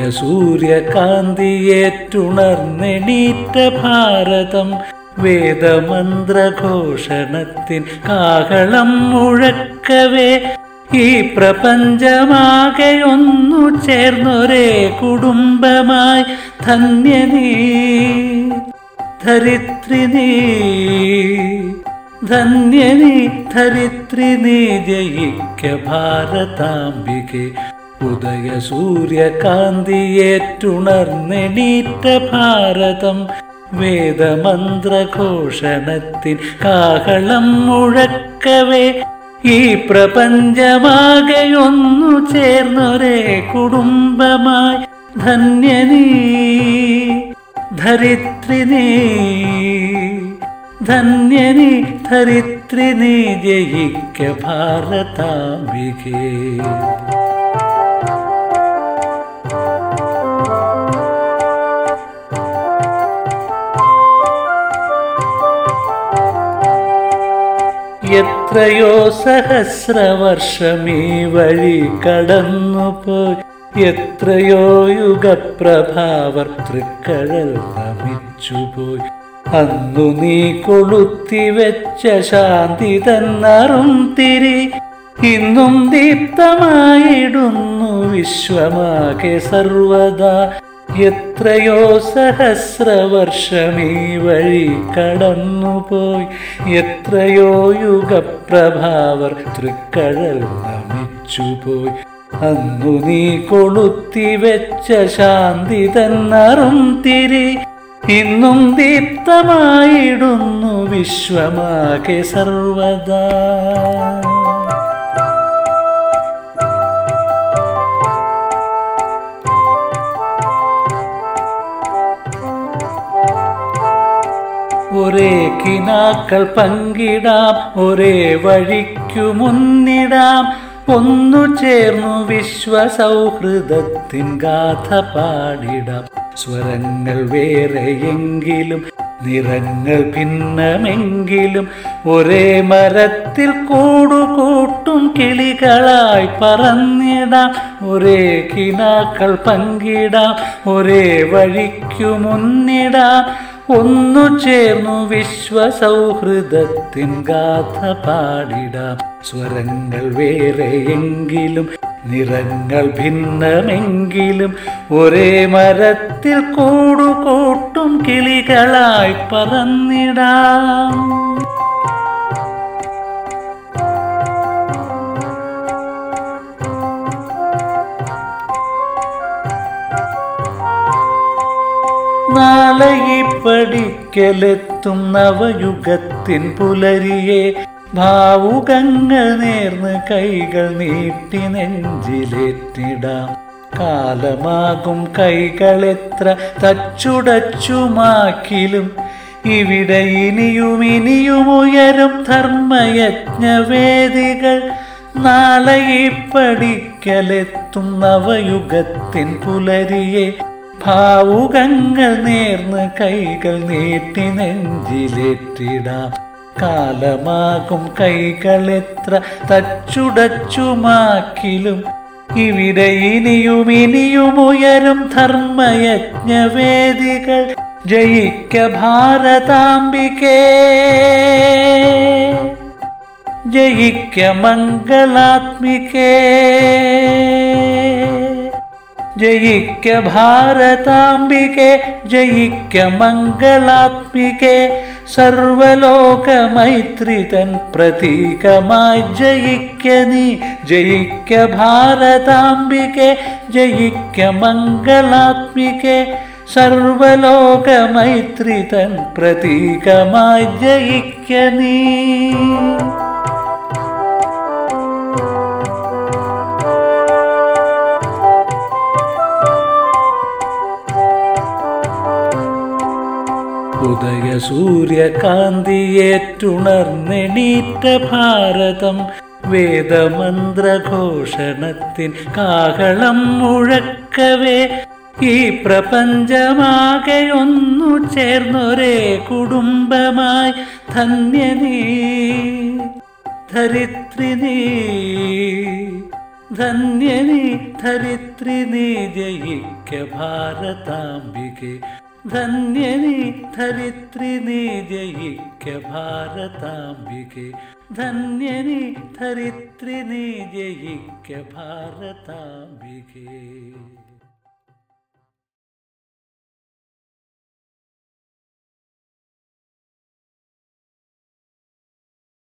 ഉദയസൂര്യകാന്തിയേറ്റുണർന്നെണീറ്റ ഭാരതം വേദമന്ത്രഘോഷണത്തിൻ കാഹളം മുഴക്കവേ ഈ പ്രപഞ്ചമാകെ ഒന്നു ചേർന്നൊരേ കുടുംബമായി ധന്യനീ ധരിത്രി നീ ധന്യനീ ധരിത്രി നീ ജയിക്ക ഭാരതാംബികെ ഉദയ സൂര്യകാന്തിയേറ്റുണർന്നെണീറ്റ ഭാരതം വേദമന്ത്രഘോഷണത്തിൻ കാഹളം മുഴക്കവേ ഈ പ്രപഞ്ചമാകെ ഒന്നു ചേർന്നൊരേ കുടുംബമായി ധന്യനീ ധരിത്രി നീ ധന്യനി ധരിത്രി നീ ജയിക്ക ഭാരതാംബികേ എത്രയോ സഹസ്രവർഷമീ വഴി കടന്നുപോയി എത്രയോ യുഗപ്രഭാവർ തൃക്കഴൽ നമിച്ചുപോയി അന്നു നീ കൊളുത്തി വെച്ച ശാന്തി തന്നറും തിരി ഇന്നും ദീപ്തമായിടുന്നു വിശ്വമാകെ സർവദാ എത്രയോ സഹസ്രവർഷമീ വഴി കടന്നുപോയി എത്രയോ യുഗപ്രഭാവർ തൃക്കഴൽ നമിച്ചുപോയി അന്നു നീ കൊളുത്തി വെച്ച ശാന്തി തന്നറും തിരി ഇന്നും ദീപ്തമായിടുന്നു വിശ്വമാകെ സർവദാ ഒരേ കിനാക്കൾ പങ്കിടാം ഒരേ വഴിക്കു മുന്നിടാം ഒന്നു ചേർന്നു വിശ്വസൗഹൃദത്തിൻ ഗാഥ പാടിടാം സ്വരങ്ങൾ വേറെയെങ്കിലും നിറങ്ങൾ ഭിന്നമെങ്കിലും ഒരേ മരത്തിൽ കൂടുകൂട്ടും കിളികളായി പറന്നിടാം ഒരേ കിനാക്കൾ പങ്കിടാം ഒരേ വഴിക്കു മുന്നിടാം ഒന്നു ചേർന്നു വിശ്വസൗഹൃദത്തിൻ ഗാഥ പാടിടാം സ്വരങ്ങൾ വേറെയെങ്കിലും നിറങ്ങൾ ഭിന്നമെങ്കിലും ഒരേ മരത്തിൽ കൂടുകൂട്ടും കിളികളായി പറന്നിടാം നാളെ ഈ പഠിക്കലെത്തും നവയുഗത്തിൻ പുലരിയെ ഭാവുകങ്ങൾ നേർന്ന് കൈകൾ നീട്ടി നെഞ്ചിലേറ്റിടാം കാലമാകും കൈകളെത്ര തച്ചുടച്ചുമാക്കിലും ഇവിടെ ഇനിയും ഇനിയും ഉയരും ധർമ്മയജ്ഞവേദികൾ നാളെ ഈ പഠിക്കലെത്തും നവയുഗത്തിൻ പുലരിയെ ഭാവുകങ്ങൾ നേർന്ന് കൈകൾ നീട്ടി നെഞ്ചിലേറ്റിടാം കാലമാകും കൈകളെത്ര തച്ചുടച്ചുമാക്കിലും ഇവിടെ ഇനിയും ഇനിയും ഉയരും ധർമ്മയജ്ഞവേദികൾ ജയിക്ക ഭാരതാംബികേ ജയിക്ക മംഗളാത്മികേ ജയിക്ക ഭാരതാംബികെ ജയിക്ക മംഗളാത്മികെ സർവലോക മൈത്രി തൻ പ്രതീകമായി ജയിക്ക നീ ജയിക്ക ഭാരതാംബികെ ജയിക്ക മംഗളാത്മികെ സർവലോക മൈത്രി തൻ പ്രതീകമായി ജയിക്ക നീ ഉദയ സൂര്യകാന്തിയേറ്റുണർന്നെണീറ്റ ഭാരതം വേദമന്ത്രഘോഷണത്തിൻ കാഹളം മുഴക്കവേ ഈ പ്രപഞ്ചമാകെ ഒന്നു ചേർന്നൊരേ കുടുംബമായി ധന്യനീ ധരിത്രി നീ ധന്യനീ ധരിത്രി നീ ജയിക്ക ജയിക്ക ഭാരതാംബികെ ധന്യനി ധരിത്രി നീ ജയിക്ക ഭാരതാംബികെ ധന്യനി ധരിത്രി നീ ജയിക്ക ഭാരതാംബികേ